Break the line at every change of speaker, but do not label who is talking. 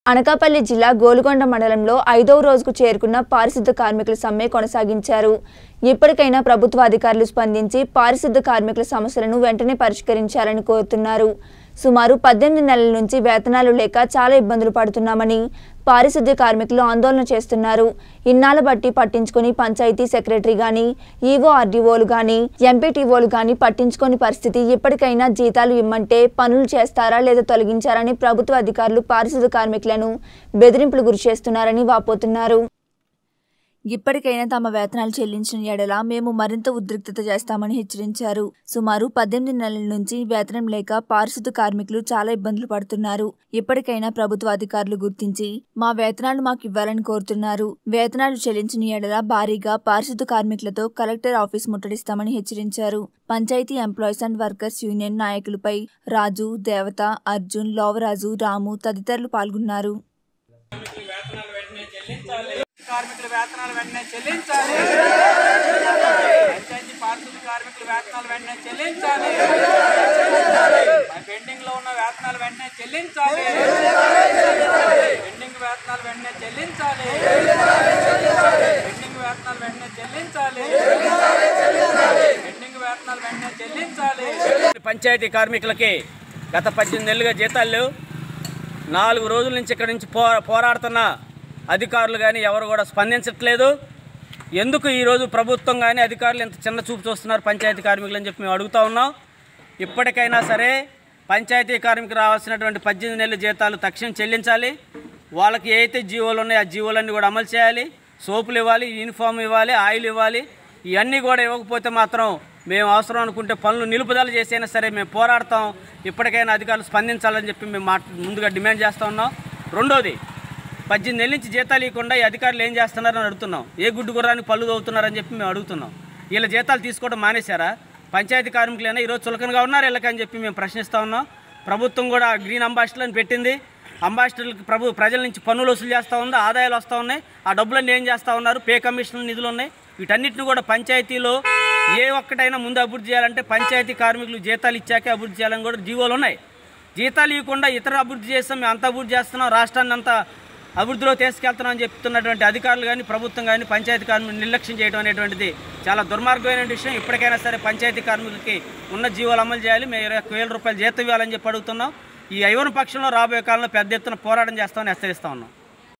అనకాపల్లి జిల్లా గోలుగొండ మండలంలో ఐదవ రోజుకు చేరుకున్న పారిశుద్ధ కార్మికుల సమ్మె కొనసాగించారు ఇప్పటికైనా ప్రభుత్వ అధికారులు స్పందించి పారిశుద్ధ కార్మికుల సమస్యలను వెంటనే పరిష్కరించాలని కోరుతున్నారు సుమారు పద్దెనిమిది నెలల నుంచి వేతనాలు లేక చాలా ఇబ్బందులు పడుతున్నామని పారిశుద్ధ్య కార్మికులు ఆందోళన చేస్తున్నారు ఇన్నాళ్ళ బట్టి పట్టించుకొని పంచాయతీ సెక్రటరీ గాని ఈవో ఆర్డీఓలు గాని ఎంపీటీఓలు గాని పట్టించుకోని పరిస్థితి ఇప్పటికైనా జీతాలు ఇమ్మంటే పనులు చేస్తారా లేదా తొలగించారని ప్రభుత్వ అధికారులు పారిశుద్ధ్య కార్మికులను బెదిరింపులు గురి చేస్తున్నారని వాపోతున్నారు ఇప్పటికైనా తమ వేతనాలు చెల్లించిన ఎడల మేము మరింత ఉద్రిక్తత చేస్తామని హెచ్చరించారు సుమారు పద్దెనిమిది నెలల నుంచి వేతనం లేక పారిశుద్ధ కార్మికులు చాలా ఇబ్బందులు పడుతున్నారు ఇప్పటికైనా ప్రభుత్వ అధికారులు గుర్తించి మా వేతనాలు మాకు ఇవ్వాలని కోరుతున్నారు వేతనాలు చెల్లించిన ఎడల భారీగా పారిశుద్ధ కార్మికులతో కలెక్టర్ ఆఫీస్ ముట్టడిస్తామని హెచ్చరించారు panchayat employees and workers union నాయకులపై రాజు దేవత అర్జున్ లోవరాజు రాము తదితరులు పాల్గొన్నారు
కార్మికుల వేతనాలు వెంటనే చెల్లించాలి పంచాయతీ పారిశుద్ధ కార్మికుల వేతనాలు వెంటనే చెల్లించాలి పెండింగ్ లో ఉన్న వేతనాలు వెంటనే చెల్లించాలి పెండింగ్ వేతనాలు వెంటనే చెల్లించాలి పెండింగ్ వేతనాలు వెంటనే చెల్లించాలి పెండింగ్ వేతనాలు వెంటనే చెల్లించాలి పంచాయతీ కార్మికులకి గత పద్దెనిమిది నెలలుగా జీతాలు లేవు నాలుగు రోజుల నుంచి ఇక్కడ నుంచి పో పోరాడుతున్న అధికారులు కానీ ఎవరు కూడా స్పందించట్లేదు ఎందుకు ఈరోజు ప్రభుత్వం కానీ అధికారులు ఇంత చిన్న చూపు చూస్తున్నారు పంచాయతీ కార్మికులు అని చెప్పి మేము అడుగుతా ఉన్నాం ఇప్పటికైనా సరే పంచాయతీ కార్మికులు రావాల్సినటువంటి పద్దెనిమిది నెలల జీతాలు తక్షణం చెల్లించాలి వాళ్ళకి ఏ అయితే జీవోలు ఉన్నాయో ఆ జీవోలన్నీ కూడా అమలు చేయాలి సోపులు ఇవ్వాలి యూనిఫామ్ ఇవ్వాలి ఆయిల్ ఇవ్వాలి ఇవన్నీ కూడా ఇవ్వకపోతే మాత్రం మేము అవసరం అనుకుంటే పనులు నిలుపుదల చేసైనా సరే మేము పోరాడతాం ఇప్పటికైనా అధికారులు స్పందించాలని చెప్పి మేము మాట ముందుగా డిమాండ్ చేస్తూ ఉన్నాం రెండోది పద్దెనిమిది నెలల నుంచి జీతాలు ఇవ్వకుండా ఈ అధికారులు ఏం చేస్తున్నారని అడుగుతున్నాం ఏ గుడ్డు గుర్రానికి పళ్ళు తవ్వుతున్నారని చెప్పి మేము అడుగుతున్నాం వీళ్ళ జీతాలు తీసుకోవడం మానేశారా పంచాయతీ కార్మికులైనా ఈరోజు చులకనగా ఉన్నారు వీళ్ళకని చెప్పి మేము ప్రశ్నిస్తూ ఉన్నాం ప్రభుత్వం కూడా గ్రీన్ అంబాసిడర్లను పెట్టింది అంబాసిడర్లకు ప్రభు ప్రజల నుంచి పన్నులు వసూలు చేస్తూ ఉంది ఆదాయాలు వస్తూ ఉన్నాయి ఆ డబ్బులన్నీ ఏం చేస్తూ ఉన్నారు పే కమిషన్ నిధులు ఉన్నాయి వీటన్నిటిని కూడా పంచాయతీలో ఏ ఒక్కటైనా ముందు అభివృద్ధి చేయాలంటే పంచాయతీ కార్మికులు జీతాలు ఇచ్చాకే అభివృద్ధి చేయాలని కూడా జీవోలు ఉన్నాయి జీతాలు ఇవ్వకుండా ఇతర అభివృద్ధి చేస్తాం మేము అంత అభివృద్ధి చేస్తున్నాం రాష్ట్రాన్ని అంతా అభివృద్ధిలో తీసుకెళ్తున్నాం అని చెప్తున్నటువంటి అధికారులు కానీ ప్రభుత్వం కానీ పంచాయతీ కార్మికులు నిర్లక్ష్యం చేయడం అనేటువంటిది చాలా దుర్మార్గమైన విషయం ఇప్పటికైనా సరే పంచాయతీ కార్మికులకి ఉన్న జీవోలు అమలు చేయాలి మేము ఇరవై ఒక్క వేల రూపాయలు జీతం ఇవ్వాలని చెప్పి అడుగుతున్నాం ఈ ఐవన పక్షంలో రాబోయే కాలంలో పెద్ద ఎత్తున పోరాటం చేస్తామని హెచ్చరిస్తా ఉన్నాం